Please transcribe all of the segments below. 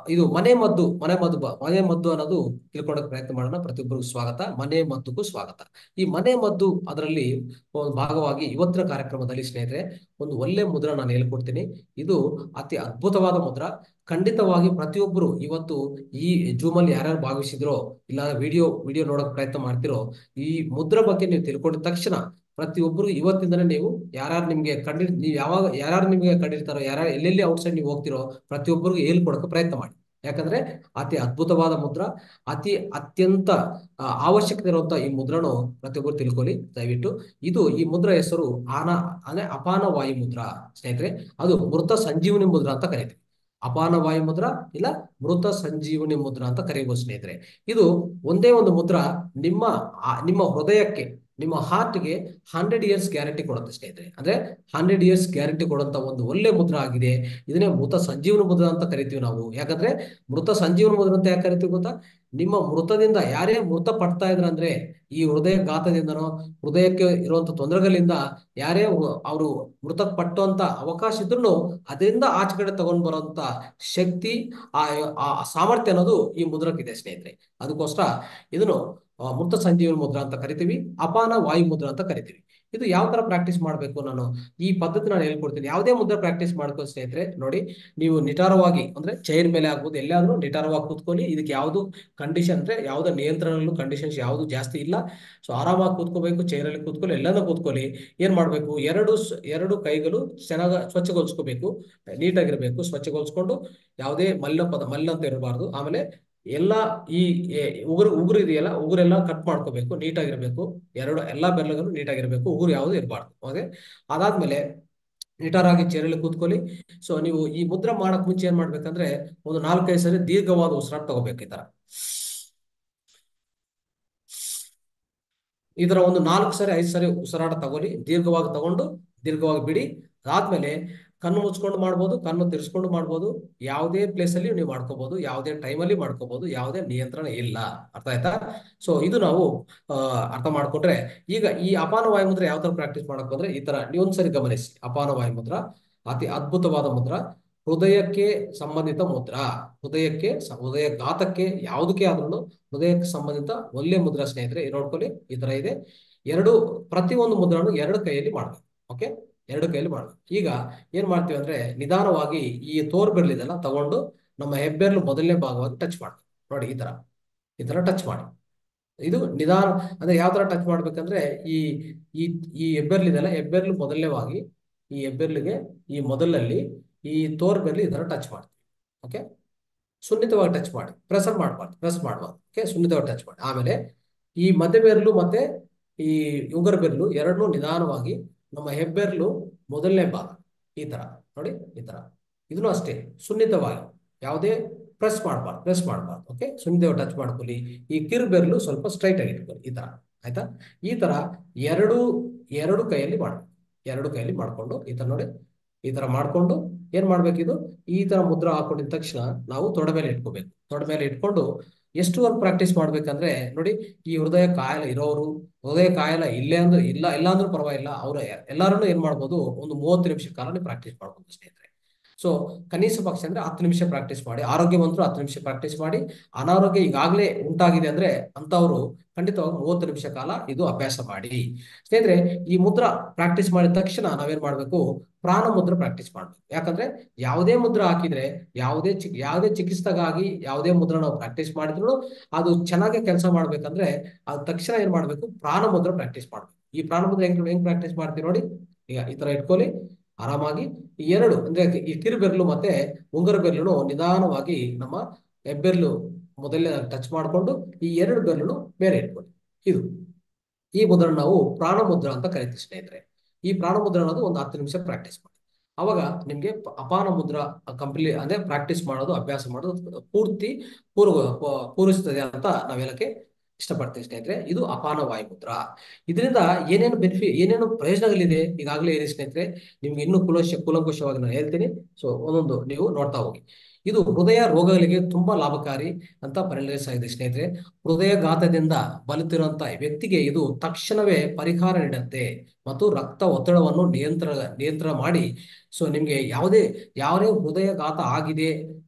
ಇದು ಮನೆ ಮದ್ದು ಮನೆ ಮದ್ದು ಬ- ಮನೆ ಮದ್ದು ಅನ್ನೋದು ತಿಳ್ಕೊಳ್ಳೋಕೆ ಪ್ರಯತ್ನ ಮಾಡೋಣ ಪ್ರತಿಯೊಬ್ಬರಿಗೂ ಸ್ವಾಗತ ಮನೆ ಮದ್ದುಗೂ ಸ್ವಾಗತ ಈ ಮನೆ ಮದ್ದು ಅದರಲ್ಲಿ ಒಂದು ಭಾಗವಾಗಿ ಇವತ್ತಿನ ಕಾರ್ಯಕ್ರಮದಲ್ಲಿ ಸ್ನೇಹಿತರೆ ಒಂದು ಒಳ್ಳೆ ಮುದ್ರ ನಾನು ಹೇಳ್ಕೊಡ್ತೀನಿ ಇದು ಅತಿ ಅದ್ಭುತವಾದ ಮುದ್ರ ಖಂಡಿತವಾಗಿ ಪ್ರತಿಯೊಬ್ಬರು ಇವತ್ತು ಈ ಜೂಮ್ ಅಲ್ಲಿ ಯಾರ್ಯಾರು ಭಾಗವಹಿಸಿದ್ರೋ ಇಲ್ಲ ವಿಡಿಯೋ ವಿಡಿಯೋ ನೋಡೋಕೆ ಪ್ರಯತ್ನ ಮಾಡ್ತಿರೋ ಈ ಮುದ್ರ ಬಗ್ಗೆ ನೀವು ತಿಳ್ಕೊಂಡಿದ ತಕ್ಷಣ ಪ್ರತಿಯೊಬ್ಬರು ಇವತ್ತಿಂದನೇ ನೀವು ಯಾರ್ಯಾರು ನಿಮ್ಗೆ ಕಂಡಿ ನೀವು ಯಾವಾಗ ಯಾರ್ಯಾರು ನಿಮ್ಗೆ ಕಂಡಿರ್ತಾರೋ ಯಾರ್ಯಾರು ಎಲ್ಲೆಲ್ಲಿ ಔಟ್ಸೈಡ್ ನೀವು ಹೋಗ್ತಿರೋ ಪ್ರತಿಯೊಬ್ಬರಿಗೂ ಹೇಳ್ಕೊಡಕ್ಕೆ ಪ್ರಯತ್ನ ಮಾಡಿ ಯಾಕಂದ್ರೆ ಅತಿ ಅದ್ಭುತವಾದ ಮುದ್ರ ಅತಿ ಅತ್ಯಂತ ಆ, ಅವಶ್ಯಕತೆ ಇರುವಂತ ಈ ಮುದ್ರನು ಪ್ರತಿಯೊಬ್ಬರು ತಿಳ್ಕೊಳ್ಳಿ ದಯವಿಟ್ಟು ಇದು ಈ ಮುದ್ರ ಹೆಸರು ಆನ ಅಂದ್ರೆ ಅಪಾನ ವಾಯು ಮುದ್ರ ಸ್ನೇಹಿತರೆ ಅದು ಮೃತ ಸಂಜೀವನಿ ಮುದ್ರ ಅಂತ ಕರೀತೀವಿ ಅಪಾನ ವಾಯು ಮುದ್ರ ಇಲ್ಲ ಮೃತ ಸಂಜೀವನಿ ಮುದ್ರ ಅಂತ ಕರೀಬಹುದು ಸ್ನೇಹಿತರೆ ಇದು ಒಂದೇ ಒಂದು ಮುದ್ರ ನಿಮ್ಮ ಆ- ನಿಮ್ಮ ಹೃದಯಕ್ಕೆ ನಿಮ್ಮ ಹಾರ್ಟ್ಗೆ ಹಂಡ್ರೆಡ್ ಇಯರ್ಸ್ ಗ್ಯಾರಂಟಿ ಕೊಡುತ್ತೆ ಸ್ನೇಹಿತರೆ ಅಂದ್ರೆ ಹಂಡ್ರೆಡ್ ಇಯರ್ಸ್ ಗ್ಯಾರಂಟಿ ಕೊಡುವಂತ ಒಂದು ಒಳ್ಳೆ ಮುದ್ರ ಆಗಿದೆ ಇದನ್ನೇ ಮೃತ ಸಂಜೀವನ ಮುದ್ರ ಅಂತ ಕರಿತೀವಿ ನಾವು ಯಾಕಂದ್ರೆ ಮೃತ ಸಂಜೀವನ ಮುದ್ರ ಅಂತ ಯಾಕೆ ಕರಿತೀವಿ ಗೊತ್ತಾ ನಿಮ್ಮ ಮೃತದಿಂದ ಯಾರೇ ಮೃತ ಪಡ್ತಾ ಇದ್ರಂದ್ರೆ ಈ ಹೃದಯ ಘಾತದಿಂದನೋ ಹೃದಯಕ್ಕೆ ಇರುವಂತ ತೊಂದರೆಗಳಿಂದ ಯಾರೇ ಅವರು ಮೃತ ಪಟ್ಟುವಂತ ಅವಕಾಶ ಇದ್ರೂ ಅದರಿಂದ ಆಚೆ ಕಡೆ ತಗೊಂಡ್ ಬರುವಂತ ಶಕ್ತಿ ಆ ಆ ಸಾಮರ್ಥ್ಯ ಅನ್ನೋದು ಈ ಮುದ್ರಕ್ಕಿದೆ ಸ್ನೇಹಿತರೆ ಅದಕ್ಕೋಸ್ಕರ ಇದನ್ನು ಆ, ಮೃತ ಸಂಜೀವನ ಮುದ್ರ ಅಂತ ಕರಿತೀವಿ ಅಪಾನ ವಾಯು ಮುದ್ರ ಅಂತ ಕರಿತೀವಿ ಇದು ಯಾವ ತರ ಪ್ರಾಕ್ಟೀಸ್ ಮಾಡಬೇಕು ನಾನು ಈ ಪದ್ಧತಿ ನಾನು ಹೇಳ್ಕೊಡ್ತೀನಿ ಯಾವುದೇ ಮುದ್ರ ಪ್ರಾಕ್ಟೀಸ್ ಮಾಡ್ಕೋ ಸ್ನೇಹಿತರೆ ನೋಡಿ ನೀವು ನಿಟಾರವಾಗಿ ಅಂದ್ರೆ ಚೈರ್ ಮೇಲೆ ಆಗ್ಬೋದು ಎಲ್ಲಾದ್ರೂ ನಿಟಾರವಾಗಿ ಕೂತ್ಕೊಳ್ಳಿ ಇದಕ್ಕೆ ಯಾವುದು ಕಂಡೀಷನ್ ಅಂದ್ರೆ ಯಾವುದೇ ನಿಯಂತ್ರಣಗಳು ಕಂಡೀಷನ್ಸ್ ಯಾವುದು ಜಾಸ್ತಿ ಇಲ್ಲ ಸೊ ಆರಾಮಾಗಿ ಕೂತ್ಕೋಬೇಕು ಚೈರಲ್ಲಿ ಕೂತ್ಕೊಳ್ಳಿ ಎಲ್ಲಾನು ಕೂತ್ಕೊಳ್ಳಿ ಏನ್ ಮಾಡ್ಬೇಕು ಎರಡು ಸ್- ಎರಡು ಕೈಗಳು ಚೆನ್ನಾಗ ಸ್ವಚ್ಛಗೊಳಿಸ್ಕೋಬೇಕು ನೀಟಾಗಿರ್ಬೇಕು ಸ್ವಚ್ಛಗೊಳಿಸ್ಕೊಂಡು ಯಾವುದೇ ಮಲ್ಲ ಪದ ಮಲ್ಲ ಅಂತ ಇರಬಾರ್ದು ಆಮೇಲೆ ಎಲ್ಲ ಈ ಎ- ಉಗುರು ಉಗುರು ಇದೆಯಲ್ಲ ಉಗುರೆಲ್ಲ ಕಟ್ ಮಾಡ್ಕೋಬೇಕು ನೀಟಾಗಿರ್ಬೇಕು ಎರಡು ಎಲ್ಲಾ ಬೆರಳುಗಳು ನೀಟಾಗಿರ್ಬೇಕು ಉಗುರು ಯಾವುದು ಇರಬಾರ್ದು ಓಕೆ ಅದಾದ್ಮೇಲೆ ನಿಟಾರಾಗಿ ಚೇರಲ್ಲಿ ಕೂತ್ಕೊಳ್ಳಿ ಸೊ ನೀವು ಈ ಮುದ್ರ ಮಾಡಕ್ ಮುಂಚೆ ಏನ್ ಮಾಡ್ಬೇಕಂದ್ರೆ ಒಂದು ನಾಲ್ಕೈದು ಸರಿ ದೀರ್ಘವಾದ ಉಸಿರಾಟ ತಗೋಬೇಕು ಈ ತರ ಈ ತರ ಒಂದು ನಾಲ್ಕು ಸರಿ ಐದು ಸರಿ ಉಸಿರಾಟ ತಗೊಳ್ಳಿ ದೀರ್ಘವಾಗಿ ತಗೊಂಡು ದೀರ್ಘವಾಗಿ ಬಿಡಿ ಅದಾದ್ಮೇಲೆ ಕಣ್ಣು ಮುಚ್ಕೊಂಡು ಮಾಡ್ಬೋದು ಕಣ್ಣು ತಿರ್ಸ್ಕೊಂಡು ಮಾಡ್ಬೋದು ಯಾವುದೇ ಪ್ಲೇಸ್ ಅಲ್ಲಿ ನೀವು ಮಾಡ್ಕೋಬಹುದು ಯಾವುದೇ ಟೈಮಲ್ಲಿ ಮಾಡ್ಕೋಬಹುದು ಯಾವುದೇ ನಿಯಂತ್ರಣ ಇಲ್ಲ ಅರ್ಥ ಆಯ್ತಾ ಸೊ ಇದು ನಾವು ಆ, ಅರ್ಥ ಮಾಡ್ಕೊಂಡ್ರೆ ಈಗ ಈ ಅಪಾನ ವಾಯು ಮುದ್ರ ಯಾವ ತರ ಪ್ರಾಕ್ಟೀಸ್ ಮಾಡಕ್ ಬಂದ್ರೆ ಈ ತರ ನೀವು ಒಂದ್ಸರಿ ಗಮನಿಸಿ ಅಪಾನ ವಾಯು ಮುದ್ರ ಅತಿ ಅದ್ಭುತವಾದ ಮುದ್ರ ಹೃದಯಕ್ಕೆ ಸಂಬಂಧಿತ ಮುದ್ರ ಹೃದಯಕ್ಕೆ ಸ- ಹೃದಯ ಘಾತಕ್ಕೆ ಯಾವುದಕ್ಕೆ ಆದ್ರೂ ಹೃದಯಕ್ಕೆ ಸಂಬಂಧಿತ ಒಳ್ಳೆ ಮುದ್ರ ಸ್ನೇಹಿತರೆ ಇದು ನೋಡ್ಕೊಳ್ಳಿ ಈ ತರ ಇದೆ ಎರಡು ಪ್ರತಿ ಒಂದು ಮುದ್ರನು ಎರಡು ಕೈಯಲ್ಲಿ ಮಾಡ್ಬೇಕು ಓಕೆ ಎರಡು ಕೈಯಲ್ಲಿ ಮಾಡ್ಬೇಕು ಈಗ ಏನ್ ಮಾಡ್ತೀವಿ ಅಂದ್ರೆ ನಿಧಾನವಾಗಿ ಈ ತೋರ್ ಬೆರಳಿದೆಲ್ಲ ತಗೊಂಡು ನಮ್ಮ ಹೆಬ್ಬೆರಳು ಮೊದಲನೇ ಭಾಗವಾಗಿ ಟಚ್ ಮಾಡ್ಬೇಕು ನೋಡಿ ಈ ತರ ಈ ತರ ಟಚ್ ಮಾಡಿ ಇದು ನಿಧಾನ ಅಂದ್ರೆ ಯಾವ ತರ ಟಚ್ ಮಾಡ್ಬೇಕಂದ್ರೆ ಈ ಈ ಈ ಹೆಬ್ಬೆರಳಿದೆಲ್ಲ ಹೆಬ್ಬೆರಳು ಮೊದಲನೇವಾಗಿ ಈ ಹೆಬ್ಬೆರಳಿಗೆ ಈ ಮೊದಲಲ್ಲಿ ಈ ತೋರ್ ಬೆರಳು ಈ ತರ ಟಚ್ ಮಾಡ್ತೀವಿ ಓಕೆ ಸುನ್ನಿತವಾಗಿ ಟಚ್ ಮಾಡಿ ಪ್ರೆಸರ್ ಮಾಡಬಾರ್ದು ಪ್ರೆಸ್ ಮಾಡಬಾರ್ದು ಓಕೆ ಸುನ್ನಿತವಾಗಿ ಟಚ್ ಮಾಡಿ ಆಮೇಲೆ ಈ ಮಧ್ಯ ಬೆರಳು ಮತ್ತೆ ಈ ಉಂಗುರ ಬೆರಳು ಎರಡನ್ನೂ ನಿಧಾನವಾಗಿ ನಮ್ಮ ಹೆಬ್ಬೆರಳು ಮೊದಲನೇ ಭಾಗ ಈ ತರ ನೋಡಿ ಈ ತರ ಇದನ್ನು ಅಷ್ಟೇ ಸುನ್ನಿತವಾಗಿ ಯಾವುದೇ ಪ್ರೆಸ್ ಮಾಡಬಾರ್ದು ಪ್ರೆಸ್ ಮಾಡಬಾರ್ದು ಓಕೆ ಸುನ್ನಿತವಾಗಿ ಟಚ್ ಮಾಡ್ಕೊಳ್ಳಿ ಈ ಕಿರು ಬೆರಳು ಸ್ವಲ್ಪ ಸ್ಟ್ರೈಟ್ ಆಗಿ ಇಟ್ಕೊಳ್ಳಿ ಈ ತರ ಆಯ್ತಾ ಈ ತರ ಎರಡು ಎರಡು ಕೈಯಲ್ಲಿ ಮಾಡ್ಬೇಕು ಎರಡು ಕೈಯಲ್ಲಿ ಮಾಡ್ಕೊಂಡು ಈ ತರ ನೋಡಿ ಈ ತರ ಮಾಡ್ಕೊಂಡು ಏನ್ ಮಾಡ್ಬೇಕಿದು ಈ ತರ ಮುದ್ರ ಹಾಕೊಂಡಿದ ತಕ್ಷಣ ನಾವು ತೊಡೆ ಮೇಲೆ ಇಟ್ಕೋಬೇಕು ತೊಡೆ ಮೇಲೆ ಇಟ್ಕೊಂಡು ಎಷ್ಟು ವರ್ಕ್ ಪ್ರಾಕ್ಟೀಸ್ ಮಾಡ್ಬೇಕಂದ್ರೆ ನೋಡಿ ಈ ಹೃದಯ ಕಾಯಿಲೆ ಇರೋರು ಹೃದಯ ಕಾಯಿಲೆ ಇಲ್ಲೇ ಅಂದ್ರೆ ಇಲ್ಲ ಇಲ್ಲ ಅಂದ್ರೂ ಪರವಾಗಿಲ್ಲ ಅವ್ರ ಎಲ್ಲಾರನ್ನು ಏನ್ ಮಾಡ್ಬೋದು ಒಂದು ಮೂವತ್ತು ನಿಮಿಷ ಕಾಲ ಪ್ರಾಕ್ಟೀಸ್ ಮಾಡ್ಬೋದು ಸ್ನೇಹಿತರೆ ಸೊ ಕನಿಷ್ಠ ಪಕ್ಷ ಅಂದ್ರೆ ಹತ್ತು ನಿಮಿಷ ಪ್ರಾಕ್ಟೀಸ್ ಮಾಡಿ ಆರೋಗ್ಯವಂತರು ಹತ್ತು ನಿಮಿಷ ಪ್ರಾಕ್ಟೀಸ್ ಮಾಡಿ ಅನಾರೋಗ್ಯ ಈಗಾಗಲೇ ಉಂಟಾಗಿದೆ ಅಂದ್ರೆ ಅಂತವರು ಖಂಡಿತವಾಗಿ ಮೂವತ್ತು ನಿಮಿಷ ಕಾಲ ಇದು ಅಭ್ಯಾಸ ಮಾಡಿ ಸ್ನೇಹಿತರೆ ಈ ಮುದ್ರ ಪ್ರಾಕ್ಟೀಸ್ ಮಾಡಿದ ತಕ್ಷಣ ನಾವೇನ್ ಮಾಡ್ಬೇಕು ಪ್ರಾಣ ಮುದ್ರ ಪ್ರಾಕ್ಟೀಸ್ ಮಾಡ್ಬೇಕು ಯಾಕಂದ್ರೆ ಯಾವುದೇ ಮುದ್ರ ಹಾಕಿದ್ರೆ ಯಾವುದೇ ಚಿ ಯಾವುದೇ ಚಿಕಿತ್ಸೆಗಾಗಿ ಯಾವುದೇ ಮುದ್ರ ನಾವು ಪ್ರಾಕ್ಟೀಸ್ ಮಾಡಿದ್ರು ಅದು ಚೆನ್ನಾಗಿ ಕೆಲಸ ಮಾಡ್ಬೇಕಂದ್ರೆ ಅದು ತಕ್ಷಣ ಏನ್ ಮಾಡ್ಬೇಕು ಪ್ರಾಣ ಮುದ್ರ ಪ್ರಾಕ್ಟೀಸ್ ಮಾಡ್ಬೇಕು ಈ ಪ್ರಾಣ ಮುದ್ರ ಹೆಂಗ್ ಹೆಂಗ್ ಪ್ರಾಕ್ಟೀಸ್ ಮಾಡ್ತೀವಿ ನೋಡಿ ಈಗ ಈ ತರ ಇಟ್ಕೊಳ್ಳಿ ಆರಾಮಾಗಿ ಈ ಎರಡು ಅಂದ್ರೆ ಈ ಕಿರು ಬೆರಳು ಮತ್ತೆ ಉಂಗುರ ಬೆರಳು ನಿಧಾನವಾಗಿ ನಮ್ಮ ಹೆಬ್ಬೆರಳು ಮೊದಲನೇ ಟಚ್ ಮಾಡಿಕೊಂಡು ಈ ಎರಡು ಬೆರಳು ಮೇಲೆ ಇಟ್ಕೊಳ್ಳಿ ಇದು ಈ ಮುದ್ರ ನಾವು ಪ್ರಾಣ ಮುದ್ರ ಅಂತ ಕರಿತೀವಿ ಸ್ನೇಹಿತರೆ ಈ ಪ್ರಾಣ ಮುದ್ರ ಅನ್ನೋದು ಒಂದು ಹತ್ತು ನಿಮಿಷ ಪ್ರಾಕ್ಟೀಸ್ ಮಾಡಿ ಅವಾಗ ನಿಮ್ಗೆ ಪ- ಅಪಾನ ಮುದ್ರ ಕಂಪ್ಲೀಟ್ ಅಂದ್ರೆ ಪ್ರಾಕ್ಟೀಸ್ ಮಾಡೋದು ಅಭ್ಯಾಸ ಮಾಡೋದು ಪೂರ್ತಿ ಪೂರ್ವ ಪ- ಪೂರೈಸ್ತದೆ ಅಂತ ನಾವ್ ಹೇಳಕ್ಕೆ ಇಷ್ಟಪಡ್ತೀವಿ ಸ್ನೇಹಿತರೆ ಇದು ಅಪಾನ ವಾಯು ಮುದ್ರ ಇದರಿಂದ ಏನೇನು ಬೆನಿಫಿ ಏನೇನು ಪ್ರಯೋಜನಗಳಿದೆ ಈಗಾಗಲೇ ಹೇಳಿ ಸ್ನೇಹಿತರೆ ನಿಮ್ಗೆ ಇನ್ನೂ ಕುಲಶ ಕೂಲಂಕುಷವಾಗಿ ನಾನು ಹೇಳ್ತೀನಿ ಸೊ ಒಂದೊಂದು ನೀವು ನೋಡ್ತಾ ಹೋಗಿ ಇದು ಹೃದಯ ರೋಗಗಳಿಗೆ ತುಂಬಾ ಲಾಭಕಾರಿ ಅಂತ ಪರಿಣಮಿಸಾಗಿದೆ ಸ್ನೇಹಿತರೆ ಹೃದಯಘಾತದಿಂದ ಬಲುತ್ತಿರುವಂತ ವ್ಯಕ್ತಿಗೆ ಇದು ತಕ್ಷಣವೇ ಪರಿಹಾರ ನೀಡುತ್ತೆ ಮತ್ತು ರಕ್ತ ಒತ್ತಡವನ್ನು ನಿಯಂತ್ರಣ ನಿಯಂತ್ರಣ ಮಾಡಿ ಸೊ ನಿಮ್ಗೆ ಯಾವುದೇ ಯಾವುದೇ ಹೃದಯಘಾತ ಆಗಿದೆ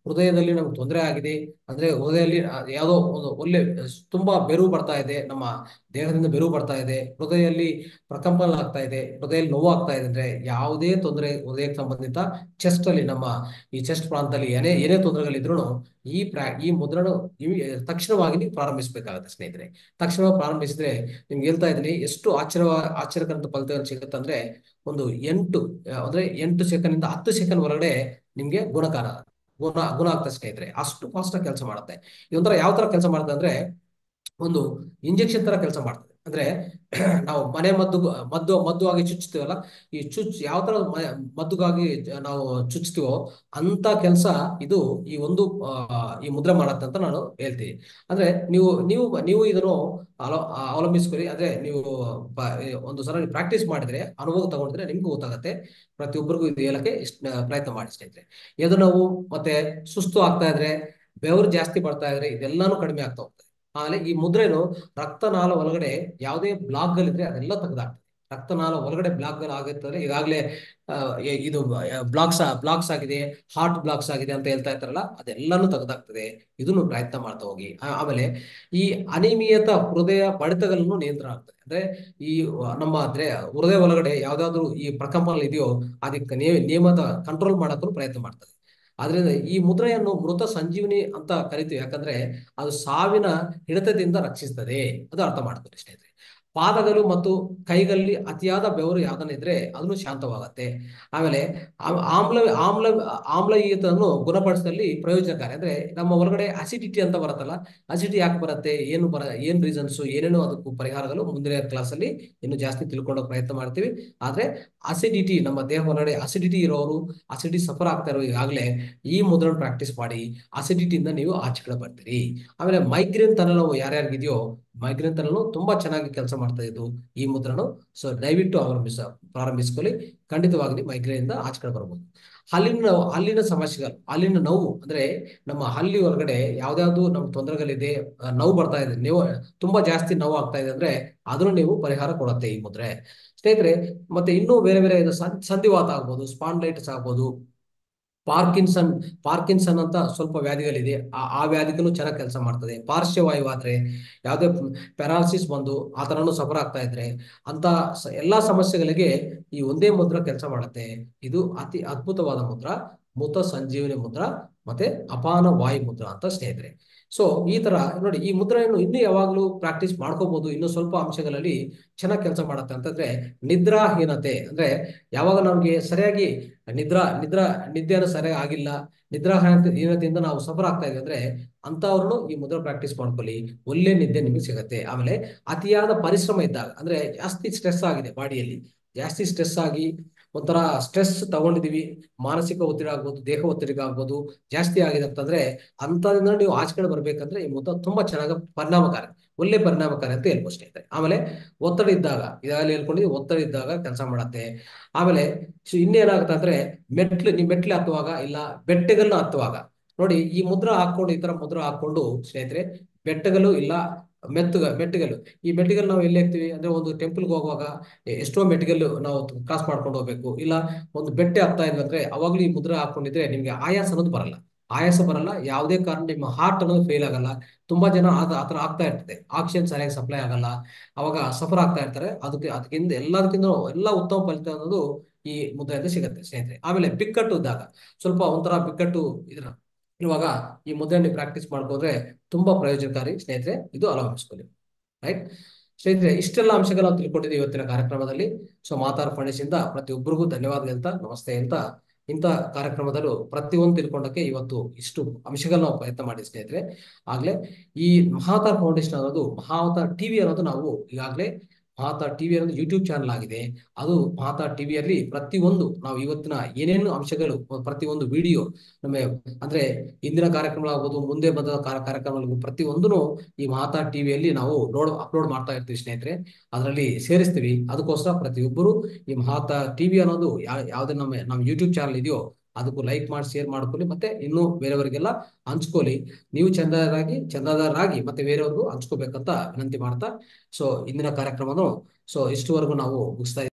ಹೃದಯದಲ್ಲಿ ನಮ್ಗೆ ತೊಂದರೆ ಆಗಿದೆ ಅಂದ್ರೆ ಹೃದಯದಲ್ಲಿ ಆ, ಯಾವುದೋ ಒಂದು ಒಳ್ಳೆ ತುಂಬಾ ಬೆರು ಬರ್ತಾ ಇದೆ ನಮ್ಮ ದೇಹದಿಂದ ಬೆರು ಬರ್ತಾ ಇದೆ ಹೃದಯದಲ್ಲಿ ಪ್ರಕಂಪನ ಆಗ್ತಾ ಇದೆ ಹೃದಯದಲ್ಲಿ ನೋವು ಆಗ್ತಾ ಇದೆ ಅಂದ್ರೆ ಯಾವುದೇ ತೊಂದರೆ ಹೃದಯಕ್ಕೆ ಸಂಬಂಧಿತ ಚೆಸ್ಟ್ ಅಲ್ಲಿ ನಮ್ಮ ಈ ಚೆಸ್ಟ್ ಪ್ರಾಂತದಲ್ಲಿ ಏನೇ ಏನೇ ತೊಂದರೆಗಳಿದ್ರು ಈ ಪ್ರಾ ಈ ಮುದ್ರಣ ಇವಿ- ತಕ್ಷಣವಾಗಿ ನೀವು ಪ್ರಾರಂಭಿಸಬೇಕಾಗುತ್ತೆ ಸ್ನೇಹಿತರೆ ತಕ್ಷಣ ಪ್ರಾರಂಭಿಸಿದ್ರೆ ನಿಮ್ಗೆ ಹೇಳ್ತಾ ಇದ್ದೀನಿ ಎಷ್ಟು ಆಶ್ಚರ್ಯ ಆಶ್ಚರ್ಯಕರ ಫಲಿತಾಂಶ ಸಿಗುತ್ತೆ ಅಂದ್ರೆ ಒಂದು ಎಂಟು ಆ, ಅಂದ್ರೆ ಎಂಟು ಸೆಕೆಂಡ್ ಇಂದ ಹತ್ತು ಸೆಕೆಂಡ್ ಒಳಗಡೆ ನಿಮ್ಗೆ ಗುಣಕಾರ ಗುಣ ಗುಣ ಆಗ್ತದೆ ಸ್ನೇಹಿತರೆ ಅಷ್ಟು ಫಾಸ್ಟ್ ಆಗಿ ಕೆಲಸ ಮಾಡುತ್ತೆ ಇದೊಂಥರ ಯಾವ ತರ ಕೆಲಸ ಮಾಡುತ್ತೆ ಅಂದ್ರೆ ಒಂದು ಇಂಜೆಕ್ಷನ್ ತರ ಕೆಲಸ ಮಾಡ್ತದೆ ಅಂದ್ರೆ ನಾವು ಮನೆ ಮದ್ದು ಮದ್ದು ಮದ್ದು ಆಗಿ ಚುಚ್ತೀವಲ್ಲ ಈ ಚುಚ್ ಯಾವ ತರ ಮ- ಮದ್ದುಗಾಗಿ ಜ- ನಾವು ಚುಚ್ತೀವೋ ಅಂತ ಕೆಲಸ ಇದು ಈ ಒಂದು ಆ, ಈ ಮುದ್ರೆ ಮಾಡತ್ತೆ ಅಂತ ನಾನು ಹೇಳ್ತೀನಿ ಅಂದ್ರೆ ನೀವು ನೀವು ನೀವು ಇದನ್ನು ಅಲ- ಅವಲಂಬಿಸ್ಕೊಳ್ಳಿ ಅಂದ್ರೆ ನೀವು ಬ- ಒಂದು ಸಲ ಪ್ರಾಕ್ಟೀಸ್ ಮಾಡಿದ್ರೆ ಅನುಭವ ತಗೊಂಡಿದ್ರೆ ನಿಮ್ಗೂ ಗೊತ್ತಾಗತ್ತೆ ಪ್ರತಿಯೊಬ್ಬರಿಗೂ ಇದು ಹೇಳಕ್ಕೆ ಇಷ್ಟ ಪ್ರಯತ್ನ ಮಾಡಿ ಸ್ನೇಹಿತರೆ ಎದು ನೋವು ಮತ್ತೆ ಸುಸ್ತು ಆಗ್ತಾ ಇದ್ರೆ ಬೆವರು ಜಾಸ್ತಿ ಬರ್ತಾ ಇದ್ರೆ ಇದೆಲ್ಲಾನು ಕಡಿಮೆ ಆಗ್ತಾ ಹೋಗ್ತದೆ ಆಮೇಲೆ ಈ ಮುದ್ರೆನು ರಕ್ತನಾಳ ಒಳಗಡೆ ಯಾವುದೇ ಬ್ಲಾಕ್ ಗಳಿದ್ರೆ ಅದೆಲ್ಲ ತೆಗೆದಾಗ್ತದೆ ರಕ್ತನಾಳ ಒಳಗಡೆ ಬ್ಲಾಕ್ ಗಳು ಆಗಿರ್ತದೆ ಈಗಾಗಲೇ ಆ, ಎ- ಇದು ಬ್ಲಾಕ್ಸ್ ಬ್ಲಾಕ್ಸ್ ಆಗಿದೆ ಹಾರ್ಟ್ ಬ್ಲಾಕ್ಸ್ ಆಗಿದೆ ಅಂತ ಹೇಳ್ತಾ ಇರ್ತಾರಲ್ಲ ಅದೆಲ್ಲಾನು ತೆಗೆದಾಗ್ತದೆ ಇದನ್ನು ಪ್ರಯತ್ನ ಮಾಡ್ತಾ ಹೋಗಿ ಆ- ಆಮೇಲೆ ಈ ಅನಿಯಮಿತ ಹೃದಯ ಬಡಿತಗಳನ್ನು ನಿಯಂತ್ರಣ ಆಗ್ತದೆ ಅಂದ್ರೆ ಈ ನಮ್ಮ ಅಂದ್ರೆ ಹೃದಯ ಒಳಗಡೆ ಯಾವ್ದಾದ್ರು ಈ ಪ್ರಕಂಪನ ಇದೆಯೋ ಅದಕ್ಕೆ ನಿಯ- ನಿಯಮದ ಕಂಟ್ರೋಲ್ ಮಾಡಕ್ಕೂ ಪ್ರಯತ್ನ ಮಾಡ್ತದೆ ಆದ್ರಿಂದ ಈ ಮುದ್ರೆಯನ್ನು ಮೃತ ಸಂಜೀವಿನಿ ಅಂತ ಕರಿತೀವಿ ಯಾಕಂದ್ರೆ ಅದು ಸಾವಿನ ಹಿಡಿತದಿಂದ ರಕ್ಷಿಸ್ತದೆ ಅದು ಅರ್ಥ ಮಾಡ್ತಾರೆ ಸ್ನೇಹಿತರೆ ಪಾದಗಳು ಮತ್ತು ಕೈಗಳಲ್ಲಿ ಅತಿಯಾದ ಬೆವರು ಯಾವ್ದನ್ನ ಇದ್ರೆ ಅದನ್ನು ಶಾಂತವಾಗತ್ತೆ ಆಮೇಲೆ ಆ- ಆಮ್ಲ ಆಮ್ಲ ಆಮ್ಲೀಯತನ್ನು ಗುಣಪಡಿಸದಲ್ಲಿ ಪ್ರಯೋಜನಕಾರಿ ಅಂದ್ರೆ ನಮ್ಮ ಒಳಗಡೆ ಅಸಿಡಿಟಿ ಅಂತ ಬರುತ್ತಲ್ಲ ಅಸಿಡಿಟಿ ಯಾಕೆ ಬರುತ್ತೆ ಏನು ಬರ ಏನ್ ರೀಸನ್ಸ್ ಏನೇನು ಅದಕ್ಕೂ ಪರಿಹಾರಗಳು ಮುಂದಿನ ಕ್ಲಾಸ್ ಅಲ್ಲಿ ಇನ್ನು ಜಾಸ್ತಿ ತಿಳ್ಕೊಳ್ಳೋ ಪ್ರಯತ್ನ ಮಾಡ್ತೀವಿ ಆದ್ರೆ ಅಸಿಡಿಟಿ ನಮ್ಮ ದೇಹ ಒಳಗಡೆ ಅಸಿಡಿಟಿ ಇರೋರು ಅಸಿಡಿಟಿ ಸಫರ್ ಆಗ್ತಾ ಇರೋ ಈಗಾಗಲೇ ಈ ಮುದ್ರಣ ಪ್ರಾಕ್ಟೀಸ್ ಮಾಡಿ ಅಸಿಡಿಟಿಯಿಂದ ನೀವು ಆಚೆ ಕಡೆ ಬರ್ತೀರಿ ಆಮೇಲೆ ಮೈಗ್ರೇನ್ ತಲೆನೋವು ಯಾರ್ಯಾರಿಗಿದೆಯೋ ಮೈಗ್ರೇನ್ ತಲೆನೋವು ತುಂಬಾ ಚೆನ್ನಾಗಿ ಕೆಲಸ ಮಾಡ್ತಾ ಇದ್ದು ಈ ಮುದ್ರನು ಸೊ ದಯವಿಟ್ಟು ಅವಲಂಬಿಸ ಪ್ರಾರಂಭಿಸ್ಕೊಳ್ಳಿ ಖಂಡಿತವಾಗಿ ಮೈಗ್ರೇನ್ ಇಂದ ಆಚೆ ಕಡೆ ಬರ್ಬೋದು ಹಲ್ಲಿನ ನೋವು ಹಲ್ಲಿನ ಸಮಸ್ಯೆಗಳು ಹಲ್ಲಿನ ನೋವು ಅಂದ್ರೆ ನಮ್ಮ ಹಲ್ಲಿ ಒಳಗಡೆ ಯಾವ್ದಾವ್ದು ನಮ್ಮ ತೊಂದರೆಗಳಿದೆ ಆ, ನೋವು ಬರ್ತಾ ಇದೆ ನೀವು ತುಂಬಾ ಜಾಸ್ತಿ ನೋವು ಆಗ್ತಾ ಇದೆ ಅಂದ್ರೆ ಅದನ್ನು ನೀವು ಪರಿಹಾರ ಕೊಡುತ್ತೆ ಈ ಮುದ್ರೆ ಸ್ನೇಹಿತರೆ ಮತ್ತೆ ಇನ್ನೂ ಬೇರೆ ಬೇರೆ ಇದು ಸಂ- ಸಂಧಿವಾತ ಆಗ್ಬೋದು ಸ್ಪಾಂಡ್ಲೈಟಿಸ್ ಆಗ್ಬೋದು ಪಾರ್ಕಿನ್ಸನ್ ಪಾರ್ಕಿನ್ಸನ್ ಅಂತ ಸ್ವಲ್ಪ ವ್ಯಾಧಿಗಳಿದೆ ಆ ಆ ವ್ಯಾಧಿಗೂ ಚೆನ್ನಾಗಿ ಕೆಲಸ ಮಾಡ್ತದೆ ಪಾರ್ಶ್ವವಾಯು ಆದ್ರೆ ಯಾವುದೇ ಪ್ಯಾರಾಲಿಸಿಸ್ ಬಂದು ಆ ಥರನೂ ಸಫರ್ ಆಗ್ತಾ ಇದ್ರೆ ಅಂತ ಸ- ಎಲ್ಲಾ ಸಮಸ್ಯೆಗಳಿಗೆ ಈ ಒಂದೇ ಮುದ್ರ ಕೆಲಸ ಮಾಡುತ್ತೆ ಇದು ಅತಿ ಅದ್ಭುತವಾದ ಮುದ್ರ ಮೃತ ಸಂಜೀವನಿ ಮುದ್ರ ಮತ್ತೆ ಅಪಾನ ವಾಯು ಮುದ್ರ ಅಂತ ಸ್ನೇಹಿತರೆ ಸೊ ಈ ತರ ನೋಡಿ ಈ ಮುದ್ರೆಯನ್ನು ಇನ್ನೂ ಯಾವಾಗಲೂ ಪ್ರಾಕ್ಟೀಸ್ ಮಾಡ್ಕೋಬಹುದು ಇನ್ನು ಸ್ವಲ್ಪ ಅಂಶಗಳಲ್ಲಿ ಚೆನ್ನಾಗಿ ಕೆಲಸ ಮಾಡುತ್ತೆ ಅಂತಂದ್ರೆ ನಿದ್ರಾಹೀನತೆ ಅಂದ್ರೆ ಯಾವಾಗ ನಮ್ಗೆ ಸರಿಯಾಗಿ ನಿದ್ರಾ ನಿದ್ರಾ ನಿದ್ದೆಯನ್ನು ಸರಿಯಾಗಿ ಆಗಿಲ್ಲ ನಿದ್ರಾಹೀನತೆ ಹೀನತೆಯಿಂದ ನಾವು ಸಫರ್ ಆಗ್ತಾ ಇದ್ವಿ ಅಂದ್ರೆ ಅಂತವ್ರು ಈ ಮುದ್ರಾ ಪ್ರಾಕ್ಟೀಸ್ ಮಾಡ್ಕೊಳ್ಳಿ ಒಳ್ಳೆ ನಿದ್ದೆ ನಿಮಗೆ ಸಿಗತ್ತೆ ಆಮೇಲೆ ಅತಿಯಾದ ಪರಿಶ್ರಮ ಇದ್ದಾಗ ಅಂದ್ರೆ ಜಾಸ್ತಿ ಸ್ಟ್ರೆಸ್ ಆಗಿದೆ ಬಾಡಿಯಲ್ಲಿ ಜಾಸ್ತಿ ಸ್ಟ್ರೆಸ್ ಆಗಿ ಒಂಥರ ಸ್ಟ್ರೆಸ್ ತಗೊಂಡಿದೀವಿ ಮಾನಸಿಕ ಒತ್ತಡ ಆಗ್ಬೋದು ದೇಹ ಒತ್ತಡ ಆಗ್ಬೋದು ಜಾಸ್ತಿ ಆಗಿದೆ ಅಂತಂದ್ರೆ ಅಂತದಿಂದ ನೀವು ಆಚೆ ಕಡೆ ಬರ್ಬೇಕಂದ್ರೆ ಈ ಮುದ್ದ ತುಂಬಾ ಚೆನ್ನಾಗಿ ಪರಿಣಾಮಕಾರಿ ಒಳ್ಳೆ ಪರಿಣಾಮಕಾರಿ ಅಂತ ಹೇಳ್ಬೋದು ಸ್ನೇಹಿತರೆ ಆಮೇಲೆ ಒತ್ತಡ ಇದ್ದಾಗ ಇದಾಗಲೇ ಹೇಳ್ಕೊಂಡಿದ್ವಿ ಒತ್ತಡ ಇದ್ದಾಗ ಕೆಲಸ ಮಾಡತ್ತೆ ಆಮೇಲೆ ಸೊ ಇನ್ನೇನಾಗುತ್ತೆ ಅಂದ್ರೆ ಮೆಟ್ಲು ನೀವು ಮೆಟ್ಲು ಹತ್ತುವಾಗ ಇಲ್ಲ ಬೆಟ್ಟಗಳನ್ನ ಹತ್ತುವಾಗ ನೋಡಿ ಈ ಮುದ್ರ ಹಾಕೊಂಡು ಈ ತರ ಮುದ್ರ ಹಾಕೊಂಡು ಸ್ನೇಹಿತರೆ ಬೆಟ್ಟಗಳು ಇಲ್ಲ ಮೆತ್ತುಗ ಮೆಟ್ಟಿಗಲ್ಲು ಈ ಮೆಟ್ಟಿಗಲ್ ನಾವು ಎಲ್ಲಿ ಹಾಕ್ತಿವಿ ಅಂದ್ರೆ ಒಂದು ಟೆಂಪಲ್ಗೆ ಹೋಗುವಾಗ ಎ- ಎಷ್ಟೋ ಮೆಟ್ಟಿಗಲ್ಲು ನಾವು ಕ್ರಾಸ್ ಮಾಡ್ಕೊಂಡು ಹೋಗ್ಬೇಕು ಇಲ್ಲ ಒಂದು ಬೆಟ್ಟ ಹತ್ತಾ ಇಲ್ಲ ಅಂದ್ರೆ ಅವಾಗ್ಲೂ ಈ ಮುದ್ರ ಹಾಕೊಂಡಿದ್ರೆ ನಿಮ್ಗೆ ಆಯಾಸ ಅನ್ನೋದು ಬರಲ್ಲ ಆಯಾಸ ಬರಲ್ಲ ಯಾವುದೇ ಕಾರಣ ನಿಮ್ಮ ಹಾರ್ಟ್ ಅನ್ನೋದು ಫೇಲ್ ಆಗಲ್ಲ ತುಂಬಾ ಜನ ಆದ ಆತರ ಆಗ್ತಾ ಇರ್ತದೆ ಆಕ್ಸಿಜನ್ ಸರಿಯಾಗಿ ಸಪ್ಲೈ ಆಗಲ್ಲ ಅವಾಗ ಸಫರ್ ಆಗ್ತಾ ಇರ್ತಾರೆ ಅದಕ್ಕೆ ಅದಕ್ಕಿಂತ ಎಲ್ಲದಕ್ಕಿಂತ ಎಲ್ಲ ಉತ್ತಮ ಫಲಿತ ಅನ್ನೋದು ಈ ಮುದ್ರೆಯಿಂದ ಸಿಗತ್ತೆ ಸ್ನೇಹಿತರೆ ಆಮೇಲೆ ಬಿಕ್ಕಟ್ಟು ಇದ್ದಾಗ ಸ್ವಲ್ಪ ಒಂಥರ ಬಿಕ್ಕಟ್ಟು ಇದ್ರ ಇರುವಾಗ ಈ ಮುದ್ರೆಯನ್ನು ಪ್ರಾಕ್ಟೀಸ್ ಮಾಡ್ಕೊಂಡ್ರೆ ತುಂಬಾ ಪ್ರಯೋಜನಕಾರಿ ಸ್ನೇಹಿತರೆ ಇದು ಅಳವಡಿಸ್ಕೊಳ್ಳಿ ರೈಟ್ ಸ್ನೇಹಿತರೆ ಇಷ್ಟೆಲ್ಲ ಅಂಶಗಳು ನಾವು ತಿಳ್ಕೊಂಡಿದ್ದೀವಿ ಇವತ್ತಿನ ಕಾರ್ಯಕ್ರಮದಲ್ಲಿ ಸೊ ಮಾತಾರ್ ಫೌಂಡೇಶನ್ ಇಂದ ಪ್ರತಿಯೊಬ್ಬರಿಗೂ ಧನ್ಯವಾದ ಹೇಳ್ತಾ ನಮಸ್ತೆ ಅಂತ ಇಂಥ ಕಾರ್ಯಕ್ರಮದಲ್ಲೂ ಪ್ರತಿಯೊಂದು ತಿಳ್ಕೊಂಡಕ್ಕೆ ಇವತ್ತು ಇಷ್ಟು ಅಂಶಗಳನ್ನ ನಾವು ಪ್ರಯತ್ನ ಮಾಡಿ ಸ್ನೇಹಿತರೆ ಆಗ್ಲೇ ಈ ಮಹಾತಾರ್ ಫೌಂಡೇಶನ್ ಅನ್ನೋದು ಮಹಾವತಾರ್ ಟಿವಿ ಅನ್ನೋದು ನಾವು ಈಗಾಗಲೇ ಮಹಾತಾರ್ ಟಿವಿ ಅನ್ನೋದು ಯೂಟ್ಯೂಬ್ ಚಾನಲ್ ಆಗಿದೆ ಅದು ಮಹಾತಾರ್ ಟಿವಿಯಲ್ಲಿ ಪ್ರತಿಯೊಂದು ನಾವು ಇವತ್ತಿನ ಏನೇನು ಅಂಶಗಳು ಪ್ರತಿಯೊಂದು ವಿಡಿಯೋ ನಮ್ಮ ಅಂದ್ರೆ ಇಂದಿನ ಕಾರ್ಯಕ್ರಮಗಳಾಗ್ಬೋದು ಮುಂದೆ ಬಂದ ಕಾರ್ಯ- ಕಾರ್ಯಕ್ರಮಗಳು ಪ್ರತಿಯೊಂದನ್ನು ಈ ಮಹಾತಾರ್ ಟಿವಿಯಲ್ಲಿ ನಾವು ನೋಡ್ ಅಪ್ಲೋಡ್ ಮಾಡ್ತಾ ಇರ್ತೀವಿ ಸ್ನೇಹಿತರೆ ಅದರಲ್ಲಿ ಸೇರಿಸ್ತೀವಿ ಅದಕ್ಕೋಸ್ಕರ ಪ್ರತಿಯೊಬ್ಬರು ಈ ಮಹಾತಾ ಟಿವಿ ಅನ್ನೋದು ಯಾ ಯಾವ್ದು ನಮ್ಮ ನಮ್ಮ ಯೂಟ್ಯೂಬ್ ಚಾನಲ್ ಇದೆಯೋ ಅದಕ್ಕೂ ಲೈಕ್ ಮಾಡಿ ಶೇರ್ ಮಾಡ್ಕೊಳ್ಳಿ ಮತ್ತೆ ಇನ್ನೂ ಬೇರೆಯವರಿಗೆಲ್ಲ ಹಂಚ್ಕೊಳ್ಳಿ ನೀವು ಚಂದಾದಾರರಾಗಿ ಚಂದಾದಾರರಾಗಿ ಮತ್ತೆ ಬೇರೆಯವ್ರಿಗೂ ಹಂಚ್ಕೋಬೇಕಂತ ವಿನಂತಿ ಮಾಡ್ತಾ ಸೊ ಇಂದಿನ ಕಾರ್ಯಕ್ರಮನು ಸೊ ಇಷ್ಟುವರೆಗೂ ನಾವು ಮುಗಿಸ್ತಾ